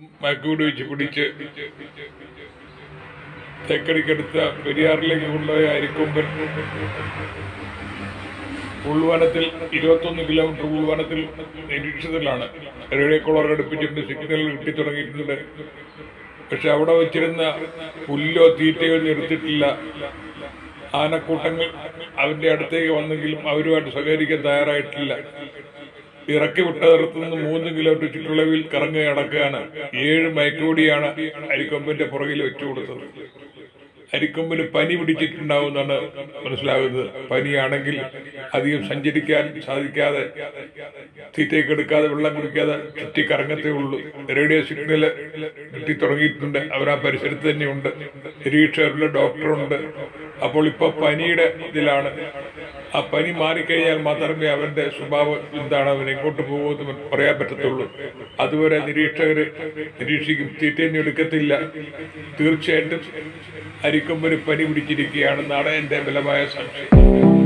മയക്കുകൂടി വെച്ച് പിടിച്ച് തെക്കടിക്കടുത്ത പെരിയാറിലേക്ക് കൊണ്ടുപോയ അരിക്കൊമ്പൻ ഉൾവനത്തിൽ ഇരുപത്തൊന്ന് കിലോമീറ്റർ ഉൾവനത്തിൽ നിരീക്ഷിതത്തിലാണ് റേഡിയോ കോളർ ഘടിപ്പിച്ചിട്ടുണ്ട് സിഗ്നൽ കിട്ടി തുടങ്ങിയിട്ടുണ്ട് പക്ഷെ അവിടെ വെച്ചിരുന്ന പുല്ലോ തീറ്റയോ നിർത്തിയിട്ടില്ല ആനക്കൂട്ടങ്ങൾ അവന്റെ അടുത്തേക്ക് വന്നെങ്കിലും അവരുമായിട്ട് സഹകരിക്കാൻ തയ്യാറായിട്ടില്ല ഇറക്കി വിട്ടതിടത്തു നിന്ന് മൂന്ന് കിലോമീറ്റർ ചുറ്റളവിൽ കറങ്ങി നടക്കുകയാണ് ഏഴ് മയക്കുകൂടിയാണ് അരിക്കൊമ്പിന്റെ പുറകിൽ വെച്ചു കൊടുത്തത് അരിക്കൊമ്പിന് പനി പിടിച്ചിട്ടുണ്ടാവുമെന്നാണ് മനസ്സിലാകുന്നത് പനിയാണെങ്കിൽ അധികം സഞ്ചരിക്കാൻ സാധിക്കാതെ തീറ്റയൊക്കെ എടുക്കാതെ വെള്ളം കുടിക്കാതെ ചുറ്റി കറങ്ങത്തേ ഉള്ളൂ റേഡിയോ സിഗ്നൽ കിട്ടി തുടങ്ങിയിട്ടുണ്ട് അവർ ആ പരിസരത്ത് തന്നെയുണ്ട് നിരീക്ഷകരുടെ ഡോക്ടറുണ്ട് അപ്പോൾ ഇപ്പൊ പനിയുടെ ഇതിലാണ് ആ പനി മാറിക്കഴിഞ്ഞാൽ മാത്രമേ അവന്റെ സ്വഭാവം എന്താണ് അവൻ എങ്ങോട്ട് പോകുമെന്ന് പറയാൻ പറ്റത്തുള്ളൂ അതുവരെ നിരീക്ഷകര് നിരീക്ഷിക്കും തീറ്റയൊന്നും എടുക്കത്തില്ല തീർച്ചയായിട്ടും അരിക്കൊമ്പന് പനി പിടിച്ചിരിക്കുകയാണെന്നാണ് എന്റെ ബലമായ സംശയം